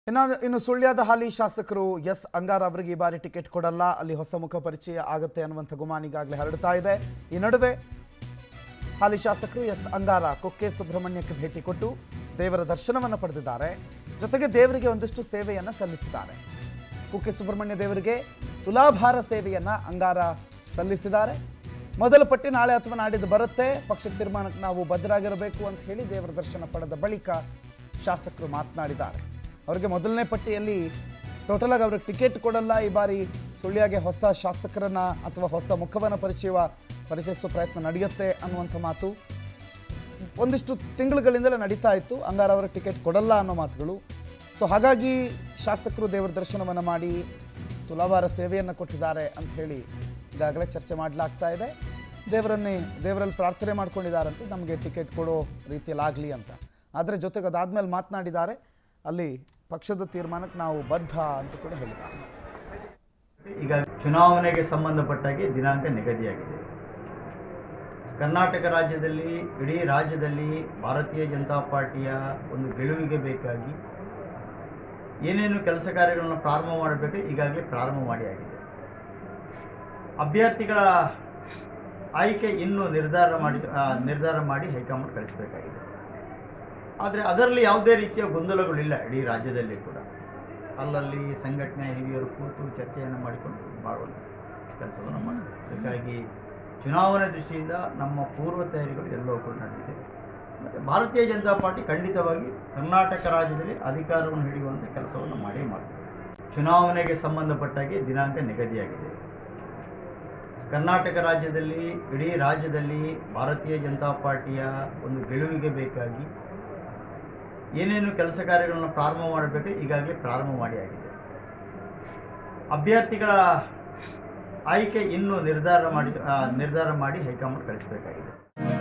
ಇನ್ನು ಇನ್ನು ಸುಳ್ಯದ ಹಾಲಿ ಶಾಸಕರು ಎಸ್ ಅಂಗಾರ ಅವರಿಗೆ ಈ ಬಾರಿ ಟಿಕೆಟ್ ಕೊಡಲ್ಲ ಅಲ್ಲಿ ಹೊಸ ಮುಖ ಪರಿಚಯ ಆಗುತ್ತೆ ಅನ್ನುವಂಥ ಗುಮಾನ ಈಗಾಗಲೇ ಹರಡ್ತಾ ಇದೆ ಈ ನಡುವೆ ಹಾಲಿ ಶಾಸಕರು ಎಸ್ ಅಂಗಾರ ಕುಕ್ಕೆ ಸುಬ್ರಹ್ಮಣ್ಯಕ್ಕೆ ಭೇಟಿ ಕೊಟ್ಟು ದೇವರ ದರ್ಶನವನ್ನು ಪಡೆದಿದ್ದಾರೆ ಜೊತೆಗೆ ದೇವರಿಗೆ ಒಂದಿಷ್ಟು ಸೇವೆಯನ್ನು ಸಲ್ಲಿಸಿದ್ದಾರೆ ಕುಕ್ಕೆ ಸುಬ್ರಹ್ಮಣ್ಯ ದೇವರಿಗೆ ತುಲಾಭಾರ ಸೇವೆಯನ್ನ ಅಂಗಾರ ಸಲ್ಲಿಸಿದ್ದಾರೆ ಮೊದಲ ಪಟ್ಟಿ ನಾಳೆ ಅಥವಾ ನಾಡಿದ್ದು ಬರುತ್ತೆ ಪಕ್ಷದ ತೀರ್ಮಾನಕ್ಕೆ ನಾವು ಬದ್ಧರಾಗಿರಬೇಕು ಅಂತ ಹೇಳಿ ದೇವರ ದರ್ಶನ ಪಡೆದ ಬಳಿಕ ಶಾಸಕರು ಮಾತನಾಡಿದ್ದಾರೆ ಅವರಿಗೆ ಮೊದಲನೇ ಪಟ್ಟಿಯಲ್ಲಿ ಟೋಟಲ್ ಆಗಿ ಅವ್ರಿಗೆ ಟಿಕೆಟ್ ಕೊಡಲ್ಲ ಈ ಬಾರಿ ಸುಳ್ಯಗೆ ಹೊಸ ಶಾಸಕರನ್ನ ಅಥವಾ ಹೊಸ ಮುಖವನ್ನು ಪರಿಚಯ ಪರಿಚಯಿಸುವ ಪ್ರಯತ್ನ ನಡೆಯುತ್ತೆ ಅನ್ನುವಂಥ ಮಾತು ಒಂದಿಷ್ಟು ತಿಂಗಳುಗಳಿಂದಲೇ ನಡೀತಾ ಇತ್ತು ಅಂಗಾರ ಅವರಿಗೆ ಟಿಕೆಟ್ ಕೊಡಲ್ಲ ಅನ್ನೋ ಮಾತುಗಳು ಸೊ ಹಾಗಾಗಿ ಶಾಸಕರು ದೇವರ ದರ್ಶನವನ್ನು ಮಾಡಿ ತುಲಾಭಾರ ಸೇವೆಯನ್ನು ಕೊಟ್ಟಿದ್ದಾರೆ ಅಂತ ಹೇಳಿ ಈಗಾಗಲೇ ಚರ್ಚೆ ಮಾಡಲಾಗ್ತಾ ಇದೆ ದೇವರನ್ನೇ ದೇವರಲ್ಲಿ ಪ್ರಾರ್ಥನೆ ಮಾಡ್ಕೊಂಡಿದ್ದಾರಂತೆ ನಮಗೆ ಟಿಕೆಟ್ ಕೊಡೋ ರೀತಿಯಲ್ಲಿ ಆಗಲಿ ಅಂತ ಆದರೆ ಜೊತೆಗೆ ಅದಾದಮೇಲೆ ಮಾತನಾಡಿದ್ದಾರೆ ಅಲ್ಲಿ ಪಕ್ಷದ ತೀರ್ಮಾನಕ್ಕೆ ನಾವು ಬದ್ಧ ಅಂತ ಕೂಡ ಹೇಳಿದ್ದಾರೆ ಈಗ ಚುನಾವಣೆಗೆ ಸಂಬಂಧಪಟ್ಟಾಗೆ ದಿನಾಂಕ ನಿಗದಿಯಾಗಿದೆ ಕರ್ನಾಟಕ ರಾಜ್ಯದಲ್ಲಿ ಇಡೀ ರಾಜ್ಯದಲ್ಲಿ ಭಾರತೀಯ ಜನತಾ ಪಾರ್ಟಿಯ ಒಂದು ಗೆಲುವಿಗೆ ಬೇಕಾಗಿ ಏನೇನು ಕೆಲಸ ಕಾರ್ಯಗಳನ್ನು ಪ್ರಾರಂಭ ಮಾಡಬೇಕು ಈಗಾಗಲೇ ಪ್ರಾರಂಭ ಮಾಡಿ ಆಗಿದೆ ಅಭ್ಯರ್ಥಿಗಳ ಆಯ್ಕೆ ಇನ್ನೂ ನಿರ್ಧಾರ ಮಾಡಿ ಆ, ನಿರ್ಧಾರ ಮಾಡಿ ಹೈಕಮಾಂಡ್ ಕಳಿಸಬೇಕಾಗಿದೆ ಆದರೆ ಅದರಲ್ಲಿ ಯಾವುದೇ ರೀತಿಯ ಗೊಂದಲಗಳಿಲ್ಲ ಇಡೀ ರಾಜ್ಯದಲ್ಲಿ ಕೂಡ ಅಲ್ಲಲ್ಲಿ ಸಂಘಟನೆ ಹಿರಿಯರು ಕೂತು ಚರ್ಚೆಯನ್ನು ಮಾಡಿಕೊಂಡು ಮಾಡುವಂಥ ಕೆಲಸವನ್ನು ಮಾಡಬೇಕು ಅದಕ್ಕಾಗಿ ಚುನಾವಣೆ ದೃಷ್ಟಿಯಿಂದ ನಮ್ಮ ಪೂರ್ವ ತಯಾರಿಗಳು ಎಲ್ಲವೂ ಕೂಡ ನಡೆದಿದೆ ಮತ್ತು ಭಾರತೀಯ ಜನತಾ ಪಾರ್ಟಿ ಖಂಡಿತವಾಗಿ ಕರ್ನಾಟಕ ರಾಜ್ಯದಲ್ಲಿ ಅಧಿಕಾರವನ್ನು ಹಿಡಿಯುವಂಥ ಕೆಲಸವನ್ನು ಮಾಡೇ ಮಾಡ್ತಾರೆ ಚುನಾವಣೆಗೆ ಸಂಬಂಧಪಟ್ಟಾಗೆ ದಿನಾಂಕ ನಿಗದಿಯಾಗಿದೆ ಕರ್ನಾಟಕ ರಾಜ್ಯದಲ್ಲಿ ಇಡೀ ರಾಜ್ಯದಲ್ಲಿ ಭಾರತೀಯ ಜನತಾ ಪಾರ್ಟಿಯ ಒಂದು ಗೆಲುವಿಗೆ ಬೇಕಾಗಿ ಏನೇನು ಕೆಲಸ ಕಾರ್ಯಗಳನ್ನು ಪ್ರಾರಂಭ ಮಾಡಬೇಕು ಈಗಾಗಲೇ ಪ್ರಾರಂಭ ಮಾಡಿ ಆಗಿದೆ ಅಭ್ಯರ್ಥಿಗಳ ಆಯ್ಕೆ ಇನ್ನೂ ನಿರ್ಧಾರ ಮಾಡಿ ಆ, ನಿರ್ಧಾರ ಮಾಡಿ ಹೈಕಮಾಂಡ್ ಕಳಿಸಬೇಕಾಗಿದೆ